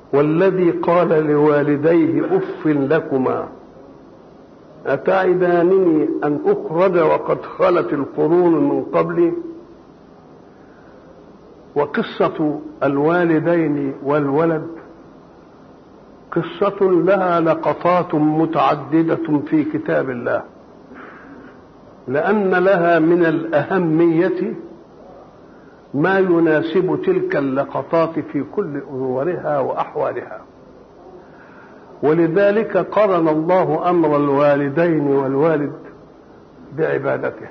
والذي قال لوالديه اف لكما اتعدانني ان اخرج وقد خلت القرون من قبلي وقصه الوالدين والولد قصه لها لقطات متعدده في كتاب الله لان لها من الاهميه ما يناسب تلك اللقطات في كل امورها واحوالها ولذلك قرن الله امر الوالدين والوالد بعبادته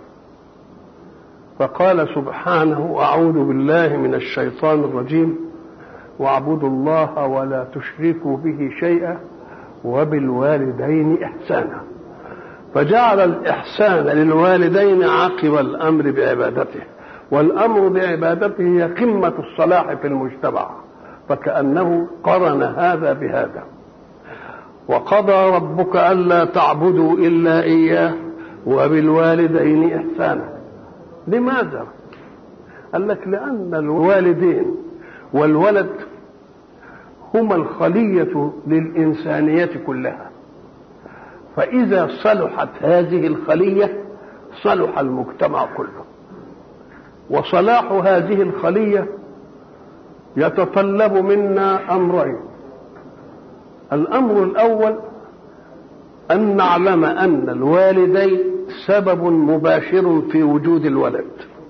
فقال سبحانه اعوذ بالله من الشيطان الرجيم واعبدوا الله ولا تشركوا به شيئا وبالوالدين احسانا فجعل الاحسان للوالدين عقب الامر بعبادته والامر بعبادته هي قمه الصلاح في المجتمع فكانه قرن هذا بهذا وقضى ربك الا تعبدوا الا اياه وبالوالدين احسانا لماذا قال لك لان الوالدين والولد هما الخليه للانسانيه كلها فاذا صلحت هذه الخليه صلح المجتمع كله وصلاح هذه الخليه يتطلب منا امرين الامر الاول ان نعلم ان الوالدين سبب مباشر في وجود الولد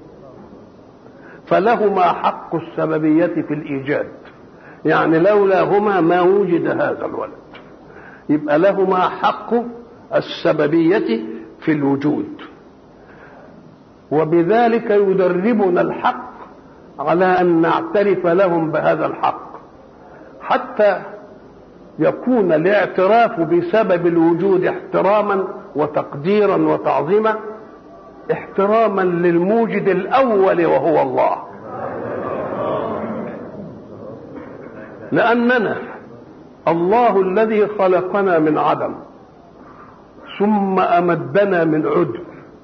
فلهما حق السببيه في الايجاد يعني لولاهما ما وجد هذا الولد يبقى لهما حق السببيه في الوجود وبذلك يدربنا الحق على ان نعترف لهم بهذا الحق حتى يكون الاعتراف بسبب الوجود احتراما وتقديرا وتعظيما احتراما للموجد الاول وهو الله لاننا الله الذي خلقنا من عدم ثم امدنا من عدم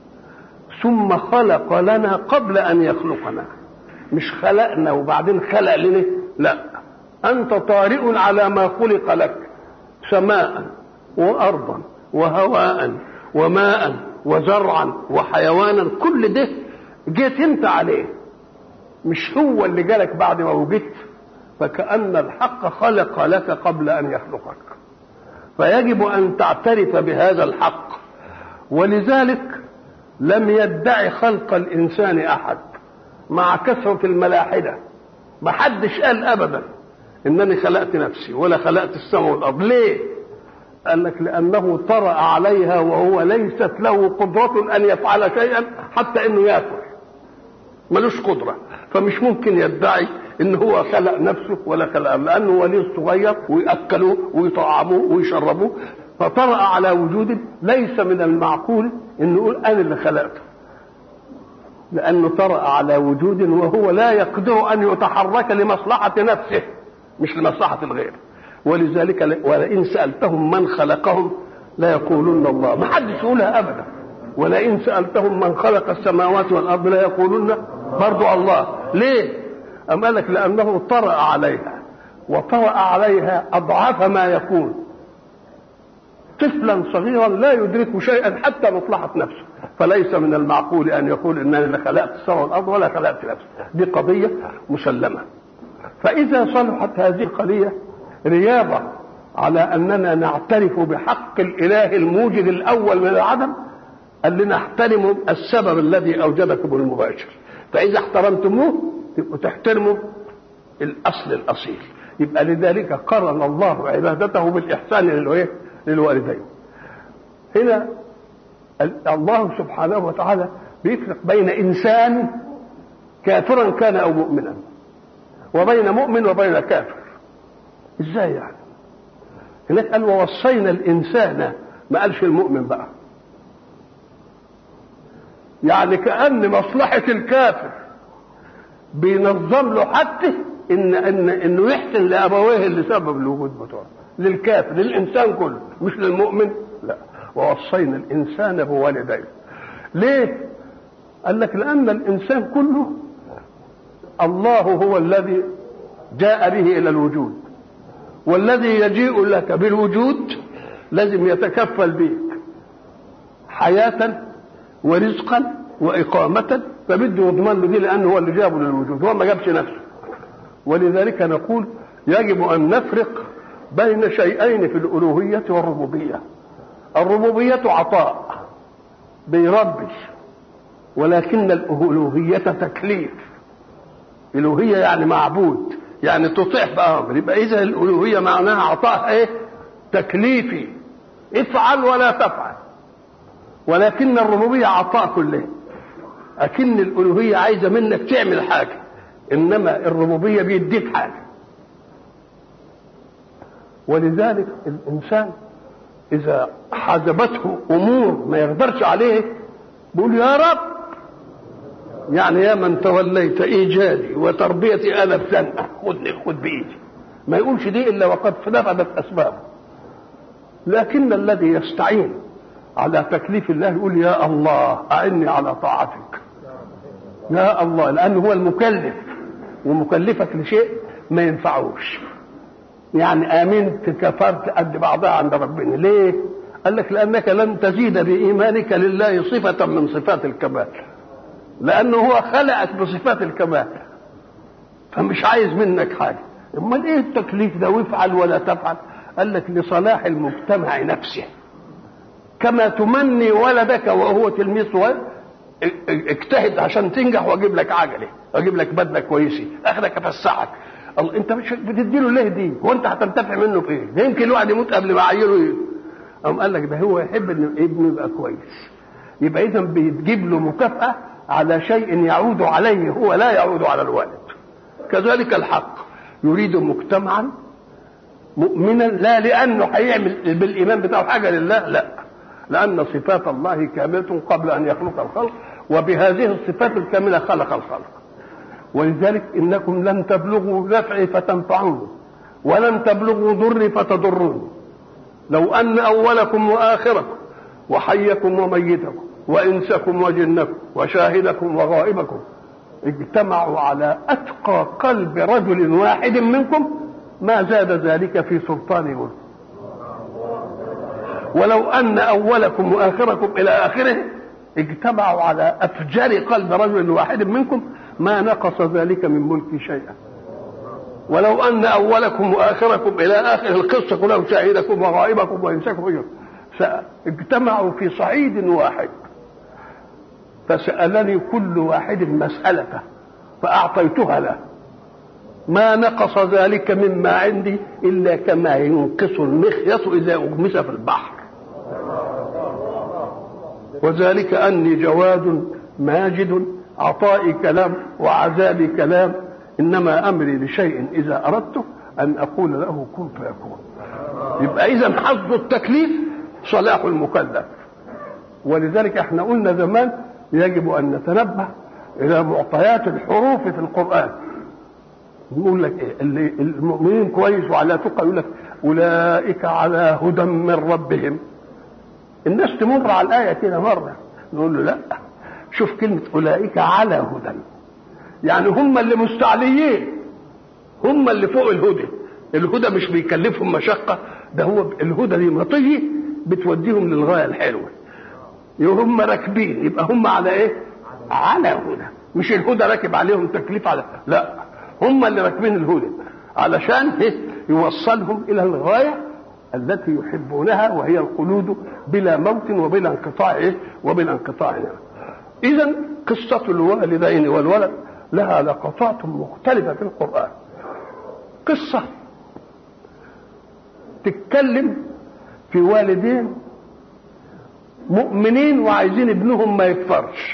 ثم خلق لنا قبل ان يخلقنا مش خلقنا وبعدين خلق لنا لا انت طارئ على ما خلق لك سماء وارضا وهواء وماء وزرعا وحيوانا كل ده جيت انت عليه مش هو اللي جالك بعد ما وجدت فكأن الحق خلق لك قبل أن يخلقك فيجب أن تعترف بهذا الحق ولذلك لم يدعي خلق الإنسان أحد مع كثرة الملاحدة ما حدش قال أبدا إنني خلقت نفسي ولا خلقت السماء والأرض ليه؟ قال لك لأنه طرأ عليها وهو ليست له قدرة أن يفعل شيئا حتى إنه ياكل ملوش قدرة فمش ممكن يدعي ان هو خلق نفسه ولا خلق لانه ولي صغير وياكلوه ويطعموه ويشربوه فطرأ على وجود ليس من المعقول انه يقول انا اللي خلقته لانه طرأ على وجود وهو لا يقدر ان يتحرك لمصلحه نفسه مش لمصلحه الغير ولذلك ولئن سالتهم من خلقهم لا يقولون الله ما حدش يقولها ابدا ولئن سالتهم من خلق السماوات والارض لا يقولون برضو الله ليه أم قال لك لأنه طرأ عليها وطرأ عليها أضعاف ما يكون طفلا صغيرا لا يدرك شيئا حتى مصلحة نفسه فليس من المعقول أن يقول إنني لا خلقت السماء والأرض ولا خلقت نفسي دي قضية مسلمة فإذا صلحت هذه القضية رياضة على أننا نعترف بحق الإله الموجد الأول من العدم قال لنا احترموا السبب الذي أوجدكم المباشر فإذا احترمتموه تبقوا تحترموا الاصل الاصيل يبقى لذلك قرن الله عبادته بالاحسان للايه للوالدين هنا الله سبحانه وتعالى بيفرق بين انسان كافرا كان او مؤمنا وبين مؤمن وبين كافر ازاي يعني هناك قال ووصينا الانسان ما قالش المؤمن بقى يعني كأن مصلحة الكافر بينظم له حتى ان ان انه يحسن لابويه اللي سبب الوجود بتوعه للكافر للانسان كله مش للمؤمن لا ووصينا الانسان بوالديه ليه قال لك لان الانسان كله الله هو الذي جاء به الى الوجود والذي يجيء لك بالوجود لازم يتكفل بيك حياة ورزقا وإقامة فبده يضمن له دي لأنه هو اللي جابه للوجود هو ما جابش نفسه ولذلك نقول يجب أن نفرق بين شيئين في الألوهية والربوبية الربوبية عطاء بيربي ولكن الألوهية تكليف الألوهية يعني معبود يعني تطيع بأمر يبقى إذا الألوهية معناها عطاء إيه تكليفي افعل ولا تفعل ولكن الربوبية عطاء كله أكن الألوهية عايزة منك تعمل حاجة إنما الربوبية بيديك حاجة ولذلك الإنسان إذا حجبته أمور ما يقدرش عليه بيقول يا رب يعني يا من توليت إيجادي وتربيتي أنا بزنقة خدني خد بإيدي ما يقولش دي إلا وقد نفذت أسبابه لكن الذي يستعين على تكليف الله يقول يا الله أعني على طاعتك يا الله لأنه هو المكلف ومكلفك لشيء ما ينفعوش يعني آمنت كفرت قد بعضها عند ربنا ليه قال لك لأنك لن تزيد بإيمانك لله صفة من صفات الكمال لأنه هو خلقك بصفات الكمال فمش عايز منك حاجة امال ايه التكليف ده وافعل ولا تفعل قال لك لصلاح المجتمع نفسه كما تمني ولدك وهو تلميذ صغير اجتهد عشان تنجح واجيب لك عجله واجيب لك بدله كويسه اخدك افسحك الله انت مش بتديله ليه دي هو انت هتنتفع منه بايه ده يمكن الواحد يموت قبل ما عيله ايه قام قال لك ده هو يحب ان ابنه يبقى كويس يبقى اذا بتجيب له مكافاه على شيء يعود عليه هو لا يعود على الوالد كذلك الحق يريد مجتمعا مؤمنا لا لانه هيعمل بالايمان بتاعه حاجه لله لا لان صفات الله كامله قبل ان يخلق الخلق وبهذه الصفات الكامله خلق الخلق ولذلك انكم لن تبلغوا نفعي فتنفعوني ولن تبلغوا ضري فتضروني لو ان اولكم واخركم وحيكم وميتكم وانسكم وجنكم وشاهدكم وغائبكم اجتمعوا على اتقى قلب رجل واحد منكم ما زاد ذلك في سلطان ملك ولو ان اولكم واخركم الى اخره اجتمعوا على افجر قلب رجل واحد منكم ما نقص ذلك من ملكي شيئا ولو ان اولكم واخركم الى اخر القصه كلها شاهدكم وغائبكم وانسكم اجتمعوا في صعيد واحد فسالني كل واحد مسالته فاعطيتها له ما نقص ذلك مما عندي الا كما ينقص المخيط اذا اغمس في البحر وذلك اني جواد ماجد عطائي كلام وعذابي كلام انما امري لشيء اذا اردته ان اقول له كن فيكون يبقى اذا حظ التكليف صلاح المكلف ولذلك احنا قلنا زمان يجب ان نتنبه الى معطيات الحروف في القران يقول لك ايه اللي المؤمنين كويس وعلى تقى يقول لك اولئك على هدى من ربهم الناس تمر على الايه كده مره نقول له لا شوف كلمه اولئك على هدى يعني هم اللي مستعليين هم اللي فوق الهدى الهدى مش بيكلفهم مشقه ده هو الهدى دي مطيه بتوديهم للغايه الحلوه هم راكبين يبقى هم على ايه على هدى مش الهدى راكب عليهم تكليف على لا هم اللي راكبين الهدى علشان إيه؟ يوصلهم الى الغايه التي يحبونها وهي الخلود بلا موت وبلا انقطاع إيه؟ وبلا انقطاع نعم. اذا قصه الوالدين والولد لها لقطات مختلفه في القران قصه تتكلم في والدين مؤمنين وعايزين ابنهم ما يكفرش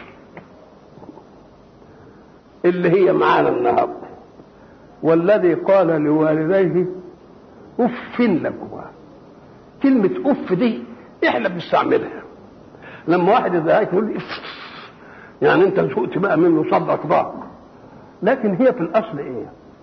اللي هي معانا النهارده والذي قال لوالديه اف لكما كلمة اف دي احنا بنستعملها لما واحد يزهقك يقول اف يعني انت سقت بقى منه صدرك ضاق لكن هي في الاصل ايه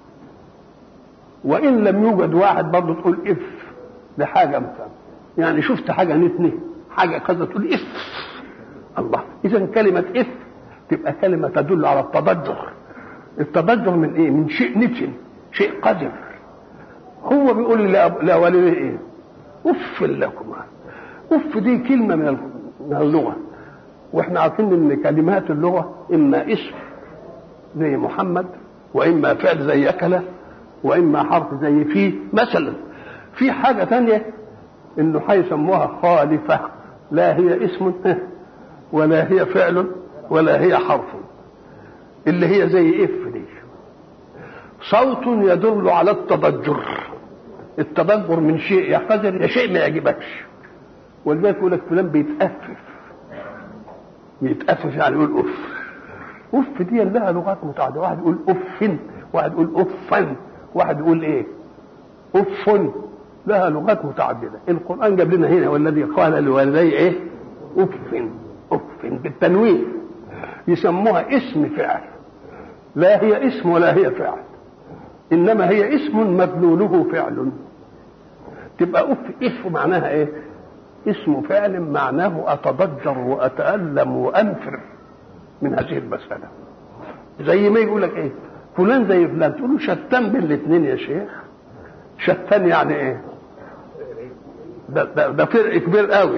وان لم يوجد واحد برضه تقول اف لحاجه مثلا يعني شفت حاجه نتنه حاجه كذا تقول اف الله اذا كلمه اف تبقى كلمه تدل على التضجر التضجر من ايه من شيء نتن شيء قذر هو بيقول لوالديه ايه اف لكما اف دي كلمه من من اللغه واحنا عارفين ان كلمات اللغه اما اسم زي محمد واما فعل زي اكله واما حرف زي فيه مثلا في حاجه ثانيه انه هيسموها خالفه لا هي اسم ولا هي فعل ولا هي حرف اللي هي زي اف دي صوت يدل على التضجر التضجر من شيء يحتجر يا شيء ما يعجبكش ولذلك يقول لك فلان بيتأفف بيتأفف يعني يقول اف اف دي لها لغات متعدده واحد يقول اف واحد يقول افا واحد يقول ايه اف لها لغات متعدده القران جاب لنا هنا والذي قال لوالديه ايه اف اف بالتنوين يسموها اسم فعل لا هي اسم ولا هي فعل انما هي اسم مدلوله فعل تبقى اف اف معناها ايه اسم فعل معناه اتضجر واتالم وانفر من هذه المساله زي ما يقول لك ايه فلان زي فلان تقول له شتان بين الاثنين يا شيخ شتان يعني ايه ده, ده, ده فرق كبير قوي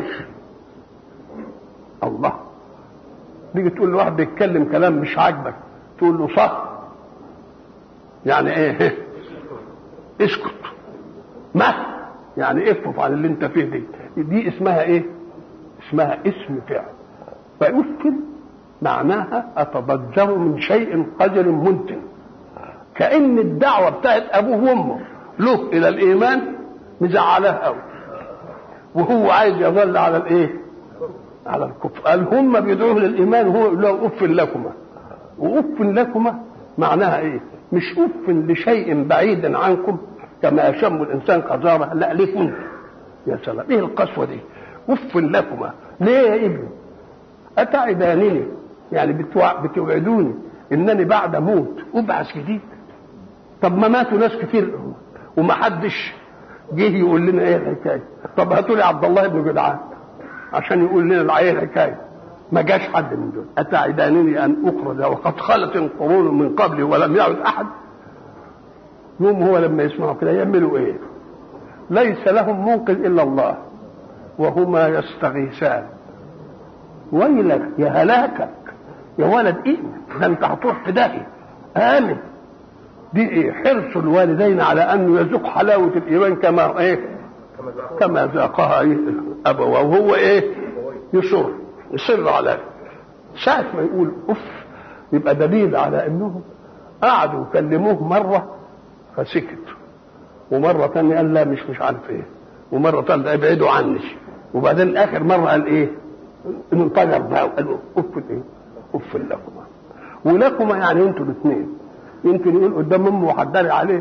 الله تيجي تقول لواحد بيتكلم كلام مش عاجبك تقول له صح يعني ايه اسكت ما يعني اكفف عن اللي انت فيه دي دي اسمها ايه اسمها اسم فعل فأفل معناها أتضجر من شيء قدر منتن كأن الدعوة بتاعت أبوه وأمه له إلى الإيمان مزعلاه قوي وهو عايز يظل على الإيه؟ على الكفر قال هم بيدعوه للإيمان وهو يقول له أف لكما وأف لكما معناها إيه؟ مش أف لشيء بعيد عنكم كما يشم الإنسان قذارة لا ليه كنت يا سلام إيه القسوة دي؟ أف لكما ليه يا ابني؟ أتعدانني يعني بتوعدوني انني بعد موت ابعث جديد طب ما ماتوا ناس كتير وما حدش جه يقول لنا ايه الحكايه طب هاتوا لي عبد الله بن جدعان عشان يقول لنا ايه الحكايه ما جاش حد من دول اتعدانني ان اخرج وقد خلت القرون من قبلي ولم يعد احد يوم هو لما يسمعوا كده يعملوا ايه ليس لهم منقذ الا الله وهما يستغيثان ويلك يا هلاكك يا ولد ايه ده انت هتروح في داهيه امن دي ايه حرص الوالدين على ان يذوق حلاوه الايمان كما ايه كما ذاقها إيه ابوه وهو ايه يصر يصر على ساعة ما يقول اف يبقى دليل على انهم قعدوا يكلموه مره فسكت ومره ثانيه قال لا مش مش عارف ايه ومره ثالثه ابعدوا عني وبعدين اخر مره قال ايه انفجر بقى وقال اف ايه اف لكما ولكما يعني انتوا الاثنين يمكن يقول قدام امه وحداري عليه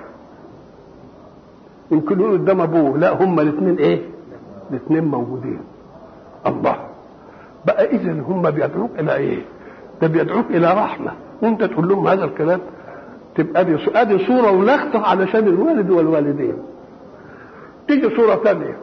يمكن يقول قدام ابوه لا هما الاثنين ايه الاثنين موجودين الله بقى اذا هم بيدعوك الى ايه ده بيدعوك الى رحمه وانت تقول لهم هذا الكلام تبقى دي ادي صوره ولقطه علشان الوالد والوالدين تيجي صوره ثانيه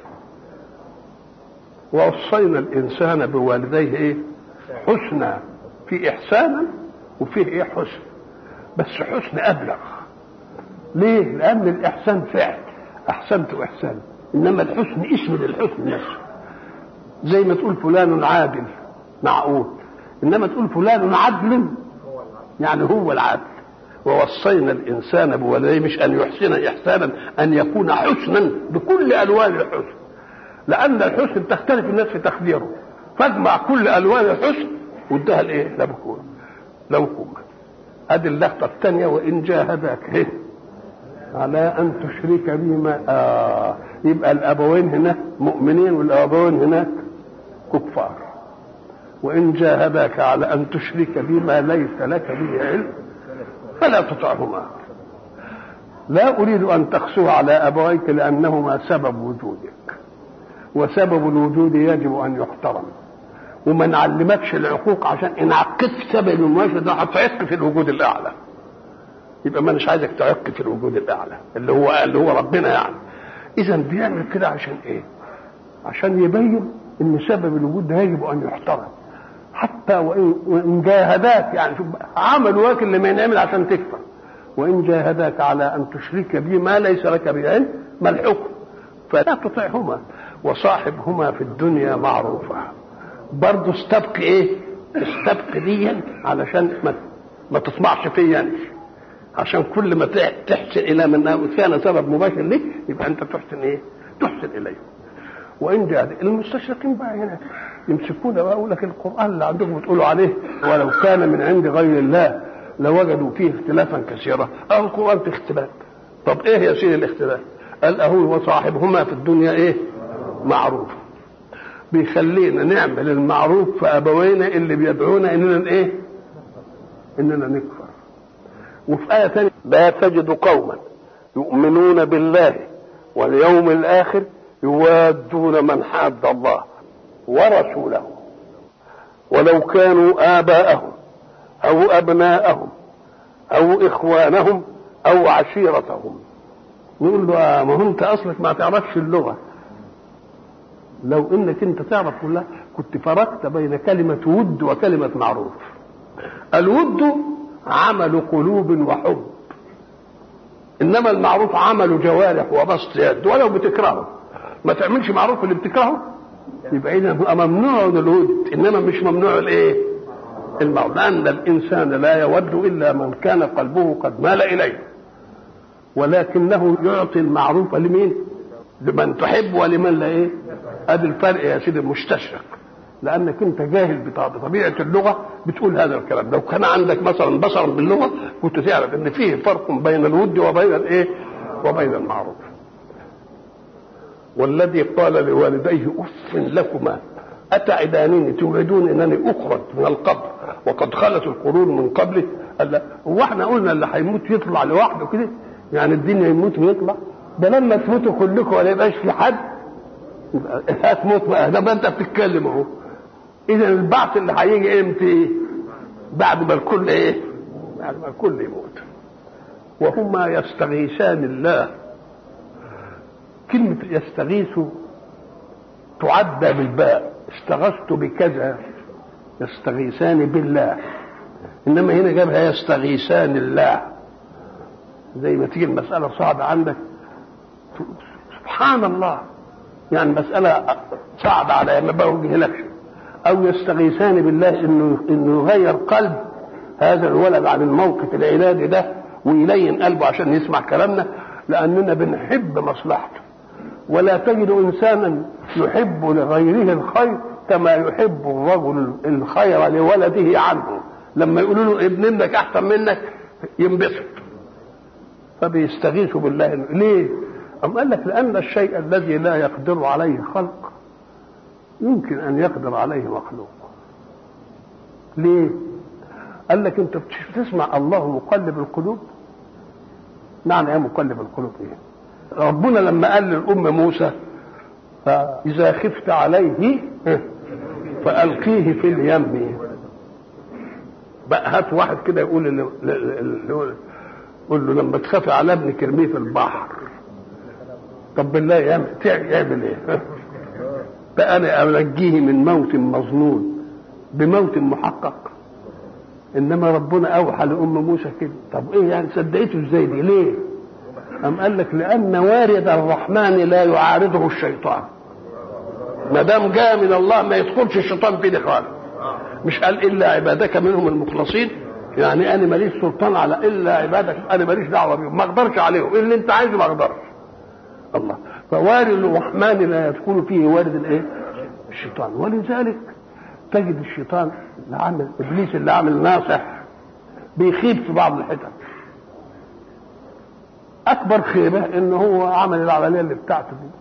ووصينا الانسان بوالديه ايه حسنا في احسانا وفيه ايه حسن بس حسن ابلغ ليه لان الاحسان فعل احسنت احسان انما الحسن اسم للحسن نفسه زي ما تقول فلان عادل معقول انما تقول فلان عدل يعني هو العدل ووصينا الانسان بوالديه مش ان يحسن احسانا ان يكون حسنا بكل الوان الحسن لان الحسن تختلف الناس في تقديره فاجمع كل الوان الحسن وادها لايه؟ لبكون لوكم ادي اللقطه الثانيه وان جاهداك إيه؟ على ان تشرك بما آه يبقى الابوين هناك مؤمنين والابوين هناك كفار وان جاهداك على ان تشرك بما ليس لك به علم فلا تطعهما لا اريد ان تقسو على ابويك لانهما سبب وجودك وسبب الوجود يجب ان يحترم وما نعلمكش العقوق عشان ان عقدت سبب الممارسه ده هتعق في الوجود الاعلى يبقى ما مش عايزك تعق في الوجود الاعلى اللي هو اللي هو ربنا يعني اذا بيعمل كده عشان ايه عشان يبين ان سبب الوجود ده يجب ان يحترم حتى وان وان جاهداك يعني شوف عمل واكل لما ينعمل عشان تكفر وإن جاهداك على أن تشرك بي ما ليس لك به علم ما الحكم فلا تطعهما وصاحبهما في الدنيا معروفا برضه استبق ايه استبق ديا علشان ما, ما تطمعش فيا يعني عشان كل ما تحسن الى من كان سبب مباشر لك يبقى انت تحسن ايه تحسن اليه وان جاء المستشرقين بقى هنا يمسكون بقى يقول لك القران اللي عندكم بتقولوا عليه ولو كان من عند غير الله لوجدوا فيه اختلافا كثيرا اه القران في اختلاف طب ايه يا سيدي الاختلاف قال اهو وصاحبهما في الدنيا ايه معروف بيخلينا نعمل المعروف في ابوينا اللي بيدعونا اننا ايه اننا نكفر وفي آية ثانية لا تجد قوما يؤمنون بالله واليوم الآخر يوادون من حاد الله ورسوله ولو كانوا آباءهم أو أبناءهم أو إخوانهم أو عشيرتهم نقول له آه ما هو أنت أصلك ما تعرفش اللغة لو انك انت تعرف كلها كنت فرقت بين كلمة ود وكلمة معروف الود عمل قلوب وحب انما المعروف عمل جوارح وبسط يد ولو بتكرهه ما تعملش معروف اللي بتكرهه يبقى اذا ممنوع الود انما مش ممنوع الايه المعروف لان الانسان لا يود الا من كان قلبه قد مال اليه ولكنه يعطي المعروف لمين لمن تحب ولمن لا ايه ادي الفرق يا سيدي المستشرق لانك انت جاهل بطبيعه اللغه بتقول هذا الكلام لو كان عندك مثلا بصرا باللغه كنت تعرف ان فيه فرق بين الود وبين الايه وبين المعروف والذي قال لوالديه اف لكما اتعدانني توعدون انني اخرج من القبر وقد خلت القرون من قبلي قال هو احنا قلنا اللي هيموت يطلع لوحده كده يعني الدنيا يموت ويطلع ده لما تموتوا كلكم ولا يبقاش في حد هتموت بقى ده انت بتتكلم اهو اذا البعث اللي هيجي امتى بعد ما الكل ايه بعد ما الكل يموت وهما يستغيثان الله كلمة يستغيث تعدى بالباء استغثت بكذا يستغيثان بالله انما هنا جابها يستغيثان الله زي ما تيجي المسألة صعبة عندك سبحان الله يعني مسألة صعبة على ما بوجه لك أو يستغيثان بالله إنه إنه يغير قلب هذا الولد عن الموقف العنادي ده ويلين قلبه عشان يسمع كلامنا لأننا بنحب مصلحته ولا تجد إنسانا يحب لغيره الخير كما يحب الرجل الخير لولده عنه لما يقولوا له ابن ابنك أحسن منك ينبسط فبيستغيثوا بالله ليه؟ أم قال لك لأن الشيء الذي لا يقدر عليه خلق يمكن أن يقدر عليه مخلوق ليه؟ قال لك أنت بتسمع الله مقلب القلوب معنى إيه مقلب القلوب إيه؟ ربنا لما قال للأم موسى فإذا خفت عليه فألقيه في اليم بقى هات واحد كده يقول اللي قول له لما تخافي على ابنك ارميه في البحر طب بالله يعمل, يعمل ايه بقى انا انجيه من موت مظنون بموت محقق انما ربنا اوحى لام موسى كده طب ايه يعني صدقته ازاي دي ليه أم قال لك لأن وارد الرحمن لا يعارضه الشيطان ما دام جاء من الله ما يدخلش الشيطان في دي خالص مش قال إلا عبادك منهم المخلصين يعني أنا ماليش سلطان على إلا عبادك أنا ماليش دعوة بيهم ما أقدرش عليهم اللي أنت عايزه ما أقدرش الله فوارد الرحمن لا يدخل فيه وارد الإيه؟ الشيطان ولذلك تجد الشيطان اللي عامل إبليس اللي عامل ناصح بيخيب في بعض الحتت اكبر خيبه ان هو عمل العمليه اللي بتاعته دي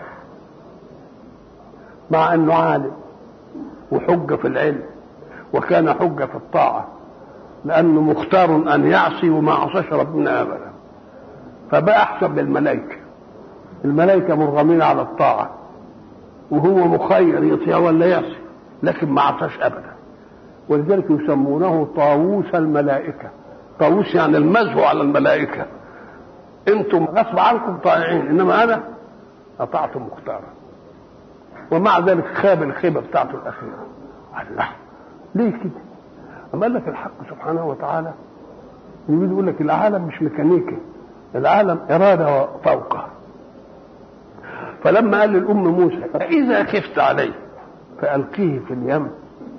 مع انه عالم وحجه في العلم وكان حجه في الطاعه لانه مختار ان يعصي وما عصاش ربنا ابدا فبقى احسن من الملائكه الملائكه مرغمين على الطاعه وهو مخير يطيع ولا يعصي لكن ما عصاش ابدا ولذلك يسمونه طاووس الملائكه طاووس يعني المزه على الملائكه انتم غصب عنكم طائعين انما انا اطعت مختارا ومع ذلك خاب الخيبه بتاعته الاخيره الله ليه كده؟ أما قال لك الحق سبحانه وتعالى يريد يقول لك العالم مش ميكانيكي العالم إرادة فوقه فلما قال للأم موسى إذا خفت عليه فألقيه في اليم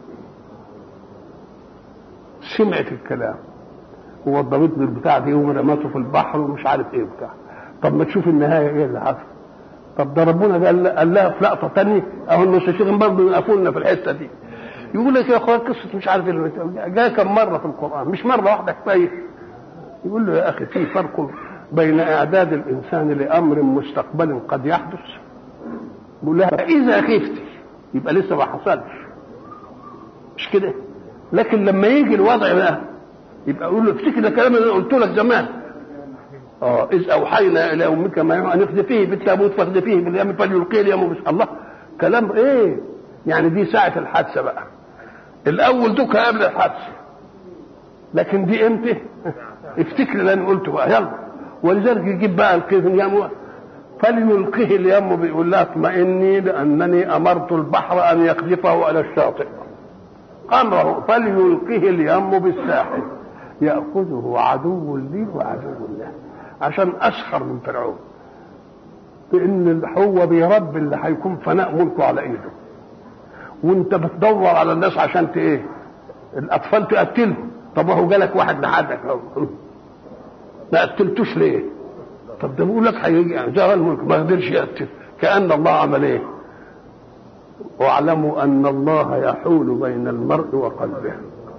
سمعت الكلام ووضبت له البتاع دي ورمته في البحر ومش عارف ايه بتاع طب ما تشوف النهايه ايه اللي حصل طب ده ربنا قال قال لها في لقطه ثانيه اهو المستشرقين برضه يقفوا في الحته دي يقول لك يا اخويا قصه مش عارف اللي جايه كم مره في القران مش مره واحده كفايه يقول له يا اخي في فرق بين اعداد الانسان لامر مستقبل قد يحدث يقول لها اذا خفت يبقى لسه ما حصلش مش كده لكن لما يجي الوضع بقى يبقى اقول له افتكر الكلام اللي قلت لك زمان اه اذ اوحينا الى امك ما يوحى ان اخذفيه بالتابوت فاخذفيه باليم فليلقيه اليم بس الله كلام ايه يعني دي ساعه الحادثه بقى الاول دوكا قبل الحادثه لكن دي امتى افتكر اللي انا قلته بقى يلا ولذلك يجيب بقى القيه اليم فليلقيه اليم بيقول لها اطمئني لانني امرت البحر ان يقذفه على الشاطئ امره فليلقه اليم بالساحل ياخذه عدو لي وعدو له عشان اسخر من فرعون بان هو بيرب اللي هيكون فناء ملكه على ايده وانت بتدور على الناس عشان ايه الاطفال تقتلهم طب هو جالك واحد لحدك ما قتلتوش ليه طب ده بيقول لك هيجي جرى الملك ما قدرش يقتل كان الله عمل ايه واعلموا ان الله يحول بين المرء وقلبه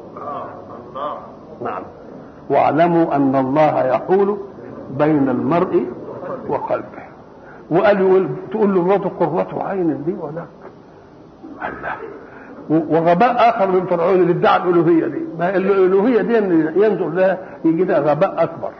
نعم واعلموا ان الله يحول بين المرء وقلبه وقال تقول له مراته قرة عين دي ولا الله وغباء اخر من فرعون اللي ادعى الالوهيه دي ما الالوهيه دي ينظر لها يجي لها غباء اكبر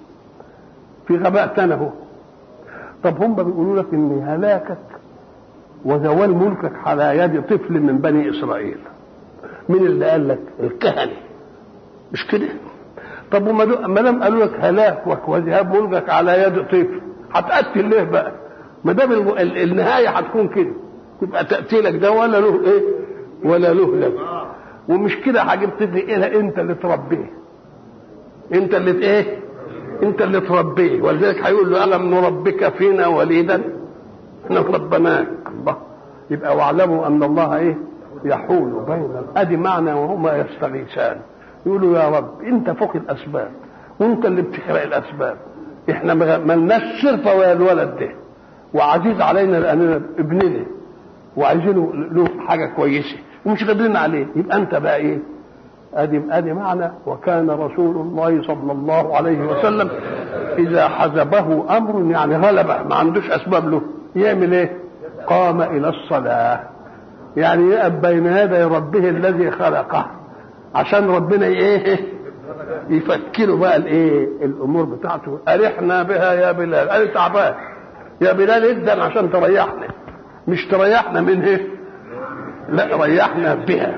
في غباء ثاني اهو طب هم بيقولوا لك ان هلاكك وزوال ملكك على يد طفل من بني اسرائيل مين اللي قال لك الكهنه مش كده طب وما دام قالوا لك هلاك وذهاب ملكك على يد طفل هتقتل ليه بقى ما دام النهايه هتكون كده يبقى تقتيلك ده ولا له ايه ولا له لك ومش كده هجيب طفل ايه انت اللي تربيه انت اللي ايه انت اللي تربيه ولذلك هيقول له الم نربك فينا وليدا احنا ربناك الله يبقى واعلموا ان الله ايه يحول بين ادي معنى وهما يستغيثان يقولوا يا رب انت فوق الاسباب وانت اللي بتخلق الاسباب احنا ما لناش صرفه ويا الولد ده وعزيز علينا لاننا ابننا وعايزينه له حاجه كويسه ومش قادرين عليه يبقى انت بقى ايه ادي ادي معنى وكان رسول الله صلى الله عليه وسلم اذا حزبه امر يعني غلبه ما عندوش اسباب له يعمل ايه قام الى الصلاه يعني يقف بين يدي ربه الذي خلقه عشان ربنا ايه يفكروا بقى الايه الامور بتاعته ارحنا بها يا بلال انا تعبان يا بلال ادن عشان تريحنا مش تريحنا من ايه لا ريحنا بها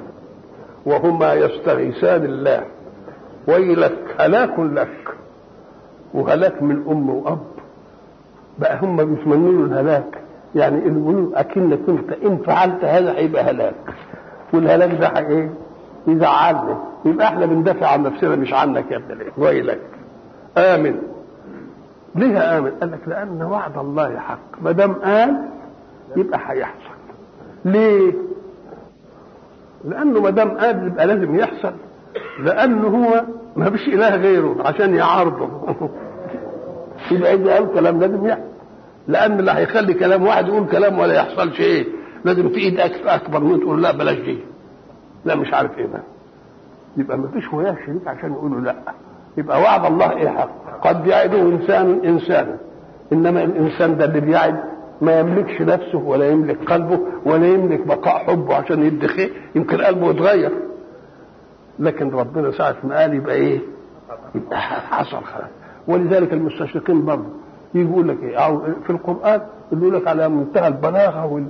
وهما يستغيثان الله ويلك هلاك لك وهلاك من ام واب بقى هم بيتمنوا له الهلاك يعني اللي بيقولوا اكنك انت ان فعلت هذا هيبقى هلاك والهلاك ده ايه يزعلنا يبقى احنا بندافع عن نفسنا مش عنك يا ابن ويلك امن ليه امن قال لك لان وعد الله حق ما دام قال يبقى هيحصل ليه لانه ما دام قال يبقى لازم يحصل لانه هو ما فيش اله غيره عشان يعارضه يبقى اذا قال كلام لازم يحصل لان اللي هيخلي كلام واحد يقول كلام ولا يحصلش ايه لازم في ايد اكبر من تقول لا بلاش دي لا مش عارف ايه ده يبقى ما فيش وياه شريك عشان يقولوا لا يبقى وعد الله ايه حق قد يعده انسان انسانا انما الانسان ده اللي بيعد ما يملكش نفسه ولا يملك قلبه ولا يملك بقاء حبه عشان يدي خير يمكن قلبه يتغير لكن ربنا ساعة ما قال يبقى ايه يبقى حصل خلاص ولذلك المستشرقين برضه يقول لك ايه أو في القران يقول لك على منتهى البلاغه وال...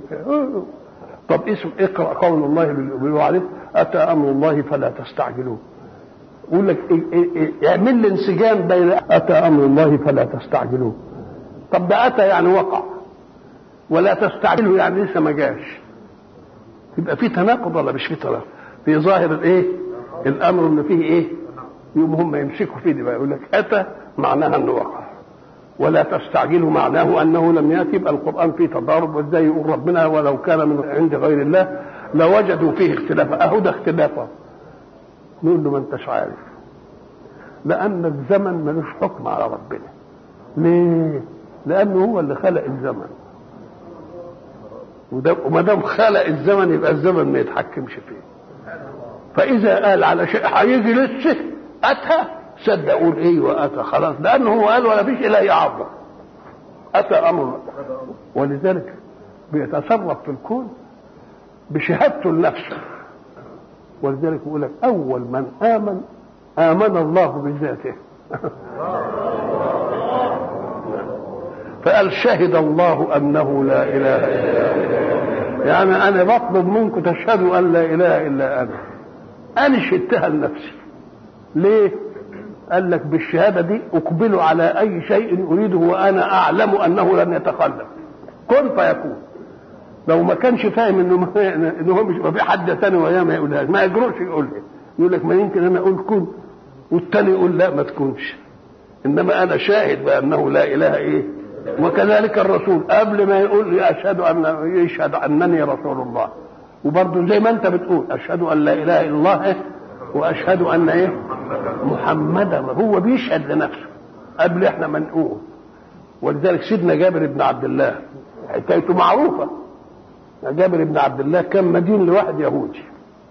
طب اسم اقرا قول الله بيقول عليه اتى امر الله فلا تستعجلوه يقول لك إيه إيه إيه اعمل لي انسجام بين اتى امر الله فلا تستعجلوه طب ده اتى يعني وقع ولا تستعجلوا يعني لسه ما جاش يبقى في تناقض ولا مش في تناقض في ظاهر الايه الامر ان فيه ايه يوم هم يمسكوا فيه دي بقى يقول لك اتى معناها انه وقع ولا تستعجلوا معناه انه لم ياتي يبقى القران فيه تضارب وازاي يقول ربنا ولو كان من عند غير الله لوجدوا فيه اختلافا اهو ده اختلافا نقول له ما انتش عارف لان الزمن ملوش حكم على ربنا ليه لانه هو اللي خلق الزمن وما دام خلق الزمن يبقى الزمن ما يتحكمش فيه فاذا قال على شيء هيجي لسه اتى صدق اقول ايه واتى خلاص لانه هو قال ولا فيش اله يعظم اتى امر ولذلك بيتصرف في الكون بشهادته لنفسه ولذلك يقول لك اول من امن امن الله بذاته فقال شهد الله انه لا اله الا هو يعني انا بطلب منكم تشهدوا ان لا اله الا انا انا شهدتها لنفسي ليه قال لك بالشهاده دي اقبل على اي شيء اريده وانا اعلم انه لن يتخلف كن فيكون لو ما كانش فاهم انه ما انه هو مش ما في حد ثاني وياه ما يقولهاش ما يجرؤش يقولها يقول لك ما يمكن انا اقول كن والثاني يقول لا ما تكونش انما انا شاهد بانه لا اله ايه وكذلك الرسول قبل ما يقول لي اشهد ان يشهد انني رسول الله وبرضه زي ما انت بتقول اشهد ان لا اله الا الله إيه؟ واشهد ان ايه محمدا هو بيشهد لنفسه قبل احنا ما نقول ولذلك سيدنا جابر بن عبد الله حكايته معروفه جابر بن عبد الله كان مدين لواحد يهودي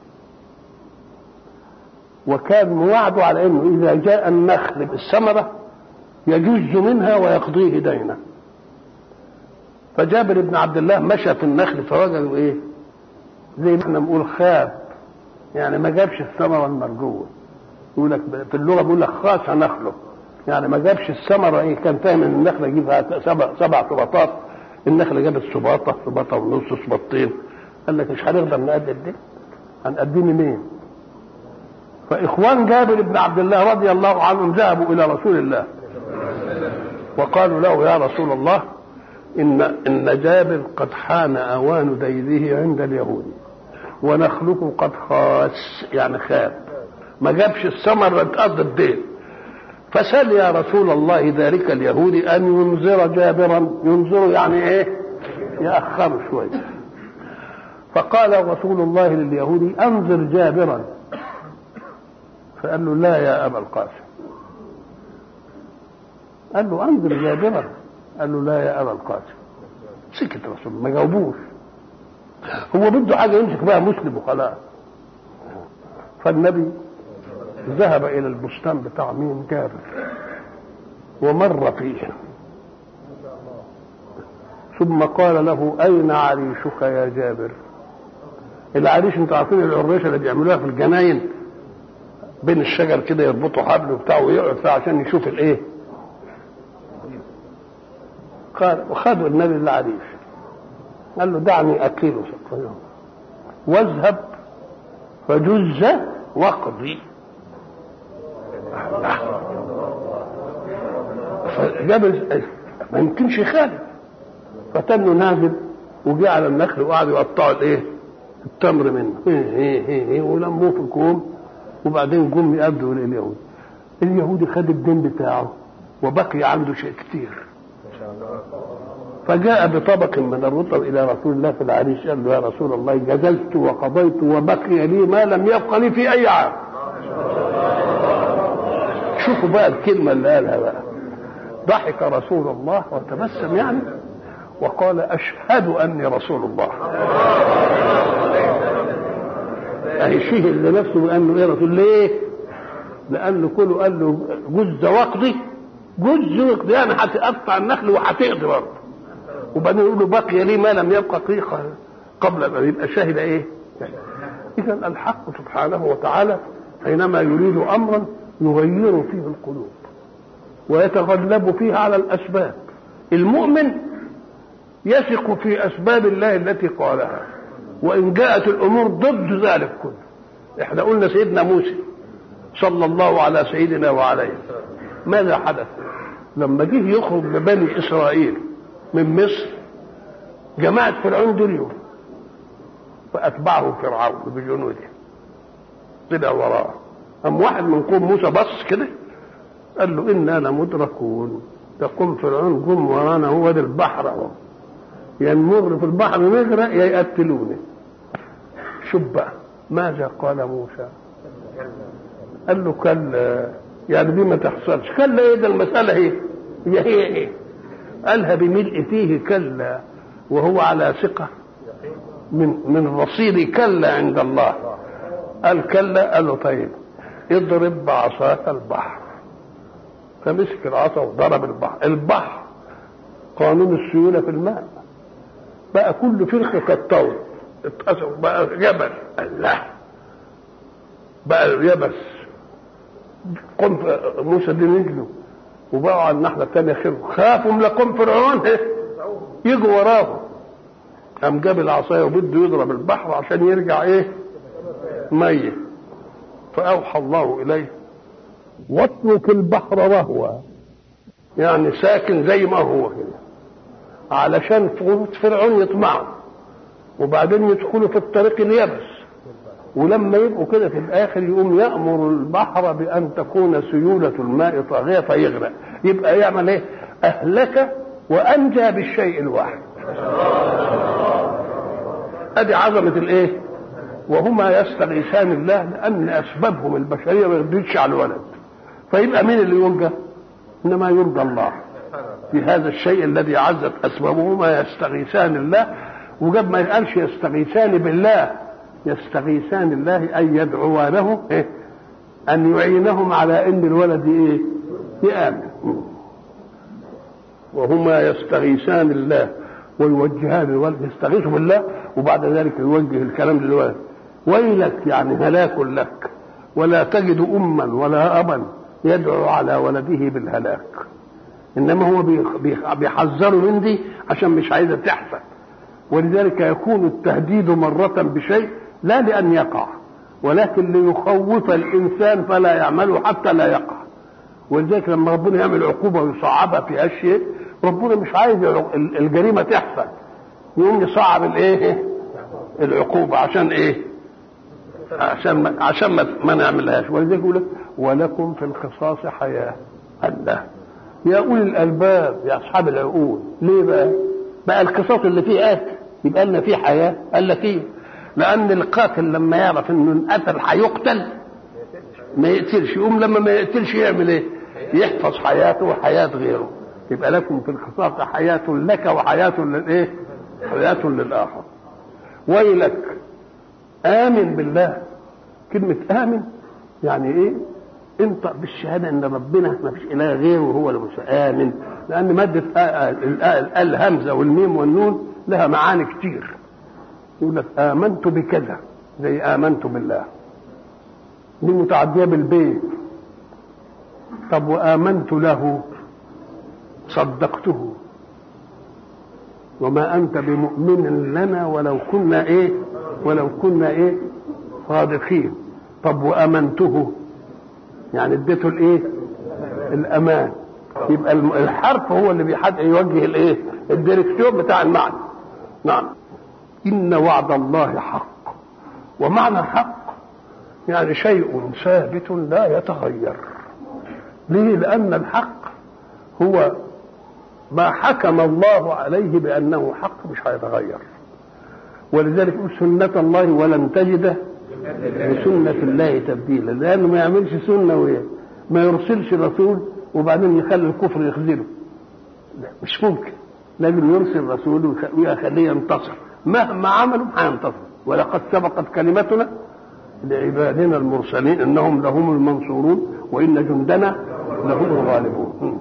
وكان موعده على انه اذا جاء النخل بالثمره يجز منها ويقضيه دينه فجابر بن عبد الله مشى في النخل فوجدوا ايه زي ما احنا بنقول خاب يعني ما جابش الثمره المرجوه يقول لك في اللغه بيقول لك خاص نخله يعني ما جابش الثمره ايه كان فاهم ان النخله يجيبها سبع سبع سباطات النخله جابت سباطه سباطه ونص سباطتين قال لك مش هنقدر نقدم دي هنقدم منين فاخوان جابر بن عبد الله رضي الله عنهم ذهبوا الى رسول الله وقالوا له يا رسول الله ان ان جابر قد حان اوان ديره عند اليهود ونخلق قد خاس يعني خاب ما جابش الثمر تقضي الدين فسال يا رسول الله ذلك اليهودي ان ينذر جابرا ينذر يعني ايه ياخر شويه فقال رسول الله لليهودي انذر جابرا فقال له لا يا ابا القاسم قال له انذر جابرا قال له لا يا ابا القاسم سكت رسول ما جاوبوش هو بده حاجه يمسك بها مسلم وخلاص فالنبي ذهب الى البستان بتاع مين جابر ومر فيه ثم قال له اين عريشك يا جابر العريش انتوا عارفين العريشه اللي بيعملوها في الجناين بين الشجر كده يربطوا حبل وبتاع ويقعد فيها عشان يشوف الايه قال وخدوا النبي العريش قال له دعني اكله واذهب فجز واقضي فجاب ما يمكنش يخالف فتنه نازل وجه على النخل وقعدوا يقطعوا الايه التمر منه هي هي هي هي ولموه في الكوم وبعدين جم يقابلوا اليهود اليهودي خد الدين بتاعه وبقي عنده شيء كتير فجاء بطبق من الرطب الى رسول الله في العريش قال له يا رسول الله جزلت وقضيت وبقي لي ما لم يبق لي في اي عام شوفوا بقى الكلمه اللي قالها بقى ضحك رسول الله وتبسم يعني وقال اشهد اني رسول الله اهي شهد لنفسه بانه ايه رسول ليه؟ لانه كله قال له جز واقضي جز واقضي يعني هتقطع النخل وهتقضي برضه وبعدين يقول له بقي لي ما لم يبقى قيقة قبل ان يبقى شاهد ايه؟ اذا الحق سبحانه وتعالى حينما يريد امرا يغير فيه القلوب ويتغلب فيه على الاسباب المؤمن يثق في اسباب الله التي قالها وان جاءت الامور ضد ذلك كله احنا قلنا سيدنا موسى صلى الله على سيدنا وعليه ماذا حدث لما جه يخرج ببني اسرائيل من مصر جماعة فرعون دريوا فأتبعه فرعون بجنوده طلع وراه قام واحد من قوم موسى بص كده قال له انا لمدركون تقوم فرعون قوم ورانا هو ده البحر اهو يا نمر في البحر نغرق يا يقتلوني شوف بقى ماذا قال موسى قال له كلا يعني دي ما تحصلش كلا ايه ده المسألة هي هي هي ايه قالها بملء فيه كلا وهو على ثقة من من رصيد كلا عند الله قال كلا قال له طيب اضرب بعصاك البحر فمسك العصا وضرب البحر البحر قانون السيولة في الماء بقى كل فرقة كالطول اتقسم بقى جبل الله بقى يبس قم موسى دي نجلوا وبقوا على الناحية الثانية خير خافوا لقوم فرعون يجوا وراه قام جاب العصاية وبده يضرب البحر عشان يرجع ايه ميت فأوحى الله إليه واترك البحر رهوا يعني ساكن زي ما هو كده علشان فرعون يطمعوا وبعدين يدخلوا في الطريق اليبس ولما يبقوا كده في الاخر يقوم يامر البحر بان تكون سيوله الماء طاغيه فيغرق يبقى يعمل ايه؟ اهلك وانجى بالشيء الواحد. ادي عظمه الايه؟ وهما يستغيثان الله لان اسبابهم البشريه ما يقدرش على الولد. فيبقى مين اللي يرجى؟ انما يرجى الله. في هذا الشيء الذي عزت اسبابهما يستغيثان الله وجاب ما يقالش يستغيثان بالله يستغيثان الله أن يدعوانه إيه؟ أن يعينهم على أن الولد إيه؟ يآمن وهما يستغيثان الله ويوجهان الولد يستغيث بالله وبعد ذلك يوجه الكلام للولد ويلك يعني هلاك لك ولا تجد أما ولا أبا يدعو على ولده بالهلاك إنما هو بيحذره من دي عشان مش عايزة تحصل ولذلك يكون التهديد مرة بشيء لا لأن يقع ولكن ليخوف الإنسان فلا يعمله حتى لا يقع ولذلك لما ربنا يعمل عقوبة ويصعبها في أشياء ربنا مش عايز الجريمة تحصل يقوم يصعب الايه العقوبة عشان ايه عشان ما عشان ما, ما نعملهاش ولذلك يقول لك ولكم في القصاص حياة الله يا أولي الألباب يا أصحاب العقول ليه بقى بقى القصاص اللي فيه قتل يبقى لنا فيه حياة قال لك ايه لأن القاتل لما يعرف إنه انقتل هيقتل ما يقتلش يقوم لما ما يقتلش يعمل ايه يحفظ حياته وحياة غيره يبقى لكم في القصاص حياة لك وحياة للايه حياة للآخر ويلك آمن بالله كلمة آمن يعني ايه انطق بالشهادة ان ربنا ما فيش اله غيره وهو اللي آمن لان مادة الهمزة والميم والنون لها معاني كتير يقول لك آمنت بكذا زي آمنت بالله دي متعدية بالبيت طب وآمنت له صدقته وما أنت بمؤمن لنا ولو كنا إيه ولو كنا إيه صادقين طب وأمنته يعني اديته الإيه الأمان يبقى الحرف هو اللي بيحد يوجه الإيه الديركتيون بتاع المعنى نعم إن وعد الله حق ومعنى حق يعني شيء ثابت لا يتغير ليه لأن الحق هو ما حكم الله عليه بأنه حق مش هيتغير ولذلك يقول سنة الله ولن تجد لسنة الله تبديلا لأنه ما يعملش سنة وإيه ما يرسلش رسول وبعدين يخلي الكفر يخذله مش ممكن لازم يرسل رسول ويخليه ينتصر مهما عملوا هينتصر ولقد سبقت كلمتنا لعبادنا المرسلين انهم لهم المنصورون وان جندنا لهم الغالبون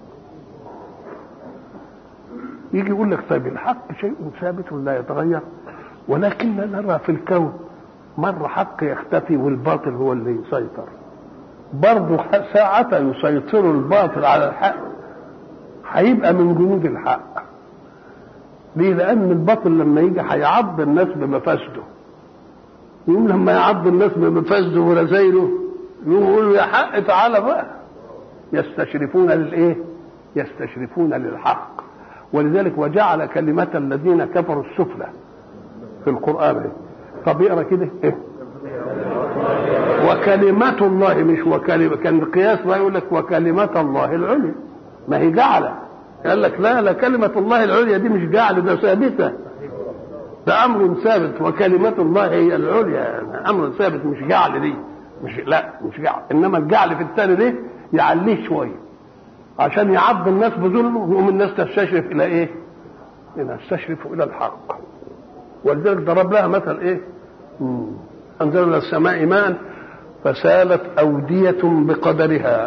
يجي يقول لك طيب الحق شيء ثابت لا يتغير ولكن نرى في الكون مرة حق يختفي والباطل هو اللي يسيطر برضه ساعة يسيطر الباطل على الحق هيبقى من جنود الحق ليه؟ لأن الباطل لما يجي هيعض الناس بمفاسده يقوم لما يعض الناس بمفاسده ورزايله يقوم يقولوا يا حق تعالى بقى يستشرفون للايه؟ يستشرفون للحق ولذلك وجعل كلمة الذين كفروا السفلى في القرآن طب اقرا كده ايه وكلمة الله مش وكلمة كان القياس بقى يقول لك وكلمة الله العليا ما هي جعلة قال لك لا لا كلمة الله العليا دي مش جعل ده ثابتة ده أمر ثابت وكلمة الله هي العليا أمر ثابت مش جعل دي مش لا مش جعل إنما الجعل في الثاني ده يعليه شوية عشان يعض الناس بظلمه يقوم الناس تستشرف إلى إيه؟ تستشرف إلى الحق ولذلك ضرب لها مثل إيه؟ أنزل من السماء ماء فسالت أودية بقدرها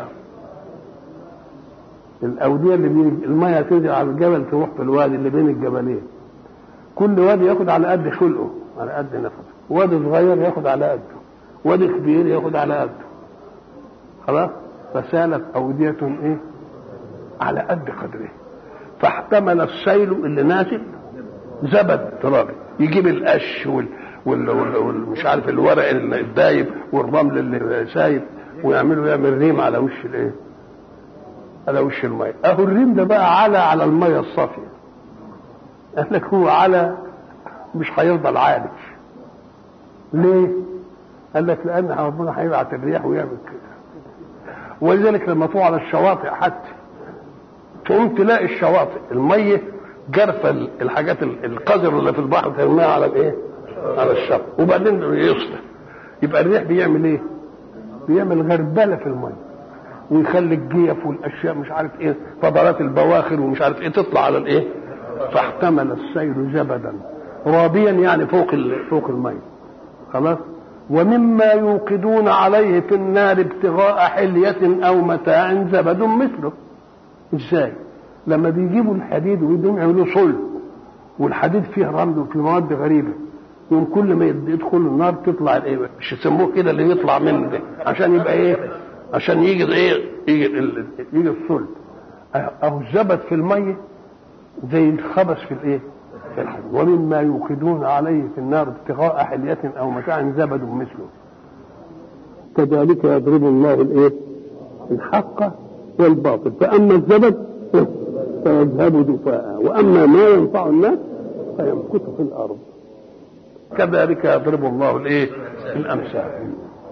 الأودية اللي بين المية تنزل على الجبل تروح في الوادي اللي بين الجبلين كل وادي ياخد على قد خلقه على قد نفسه وادي صغير ياخد على قده وادي كبير ياخد على قده خلاص فسالت أودية إيه على قد قدره فاحتمل السيل اللي نازل زبد ترابي يجيب القش وال وال وال وال مش عارف الورق الدايب والرمل اللي سايب ويعملوا يعمل ريم على وش الايه؟ على وش الميه اهو الريم ده بقى على على الميه الصافيه قال لك هو على مش هيفضل عالج ليه؟ قال لك لان ربنا هيبعت الرياح ويعمل كده ولذلك لما تروح على الشواطئ حتى تقوم تلاقي الشواطئ الميه جرفه الحاجات القذر اللي في البحر ترميها على الايه؟ على الشط وبعدين يصلح يبقى الريح بيعمل ايه؟ بيعمل غربله في الميه ويخلي الجيف والاشياء مش عارف ايه فضلات البواخر ومش عارف ايه تطلع على الايه؟ فاحتمل السيل زبدا رابيا يعني فوق فوق الميه خلاص ومما يوقدون عليه في النار ابتغاء حلية أو متاع زبد مثله ازاي؟ لما بيجيبوا الحديد ويدوم يعملوا صلب والحديد فيه رمل وفيه مواد غريبه يوم كل ما يدخل النار تطلع الايه مش يسموه كده اللي يطلع منه ده عشان يبقى ايه عشان يجي ايه يجي يجي الصلب اهو الزبد في الميه زي الخبث في الايه في الحديد ومما يوقدون عليه في النار ابتغاء حلية او متاع زبد مثله كذلك يضرب الله الايه الحق والباطل فاما الزبد فيذهب دفاء واما ما ينفع الناس فيمكث في الارض كذلك يضرب الله الايه الامثال